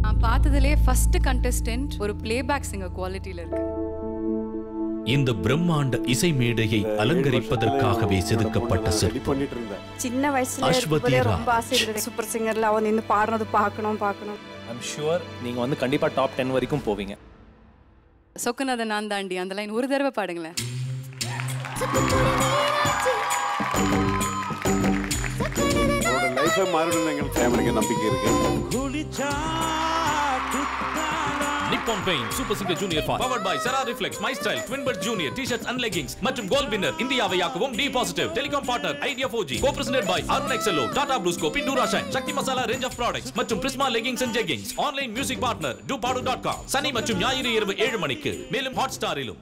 நான் பார்த்ததுலேயே first contestant ஒரு பிளேபேக் சிங்கர் குவாலிட்டியில் இருக்கு இந்த பிரம்மாண்ட இசை மேடையை அலங்கரிப்பதற்காகவே செதுக்கப்பட்ட ரெடி சிற்பம் பண்ணிட்டு இருந்தேன் சின்ன வயசுல அஸ்வதி இருக்கும்போதே ராஜ். ரொம்ப ஆசை இருந்தது சூப்பர் சிங்கர்ல அவன் நின்று பாடுறது பார்க்கணும் பார்க்கணும் ஐம் ஷுவர் நீங்கள் வந்து கண்டிப்பாக டாப் டென் வரைக்கும் போவீங்க சொக்குனத நான் தாண்டி அந்த லைன் ஒரு தடவை பாடுங்களேன் அவரோட லைஃபே மாறிடும் எங்கள் ஃபேமிலிக்கு நம்பிக்கை இருக்கு Nippon paint super singer junior for powered by Cera reflex my style twin bird junior T-shirts and leggings மற்றும் கோல்ட் வின்னர் இந்தியாவை ஆக்கவும் டி positive telecom partner Idea 4G go presented by Arun Excello Tata BlueScope பிண்டூரா shine Sakthi masala range of products மற்றும் Prisma leggings and jeggings online music partner Doopaadu dot com சனி மற்றும் ஞாயிறு இரவு ஏழு மணிக்கு மேலும் ஹாட் ஸ்டாரிலும்